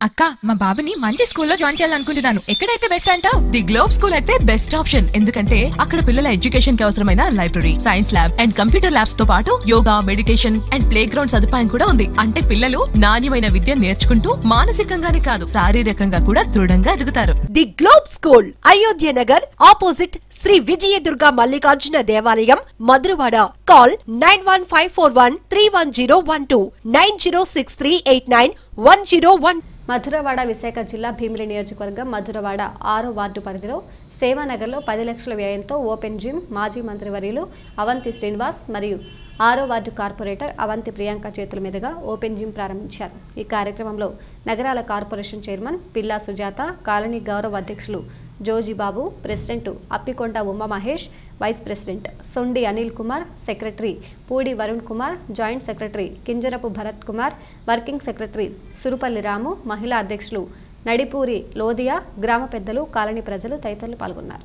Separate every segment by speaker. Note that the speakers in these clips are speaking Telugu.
Speaker 1: అక్క మా బాబుని మంచి స్కూల్లో జాయిన్ చేయాలనుకుంటున్నాను ఎక్కడైతే బెస్ట్ అంటావు ది గ్లోబ్ స్కూల్ అయితే బెస్ట్ ఆప్షన్ ఎందుకంటే అక్కడ పిల్లల ఎడ్యుకేషన్ కి అవసరమైన library science lab and computer labs తో పాటు yoga meditation and play ground సదుపాయం కూడా ఉంది అంటే పిల్లలు నాణ్యమైన విద్య నేర్చుకుంటూ మానసికంగానే కాదు శారీరకంగా కూడా దృఢంగా ఎదుగుతారు
Speaker 2: the Globe School Ayodhya Nagar opposite Shri Vijayadurga Mallikarjuna దేవాలయం Madhurawada call nine one five four one three one zero one two nine zero six three eight nine one zero one
Speaker 3: Madhurawada Visakha జిల్లా భీమిలి నియోజకవర్గం మధురవాడ ఆరో వార్డు పరిధిలో సేవానగర్లో పది లక్షల వ్యయంతో ఓపెన్ జిమ్ మాజీ మంత్రివర్యులు అవంతి శ్రీనివాస్ మరియు ఆరో వార్డు కార్పొరేటర్ అవంతి ప్రియాంక చేతుల మీదుగా ఓపెన్ జిమ్ ప్రారంభించారు ఈ కార్యక్రమంలో నగరాల కార్పొరేషన్ చైర్మన్ పిల్లా సుజాత కాలనీ గౌరవ అధ్యక్షులు Jojibabu president Appikonda Uma Mahesh vice president Sondi Anil Kumar secretary Pudi Varun Kumar joint secretary Kinjarapu Bharat Kumar working secretary Surupalli Ramu మహిళా అధ్యక్షులు నడిపూరి లోదియా గ్రామ పెద్దలు కాలనీ ప్రజలు తదితరులు పాల్గొన్నారు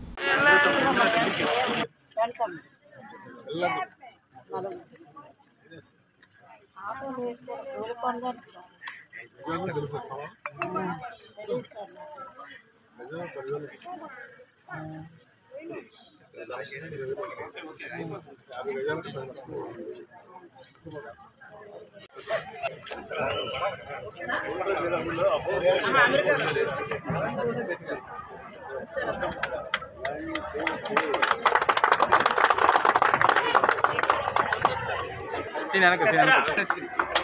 Speaker 4: తినక తినక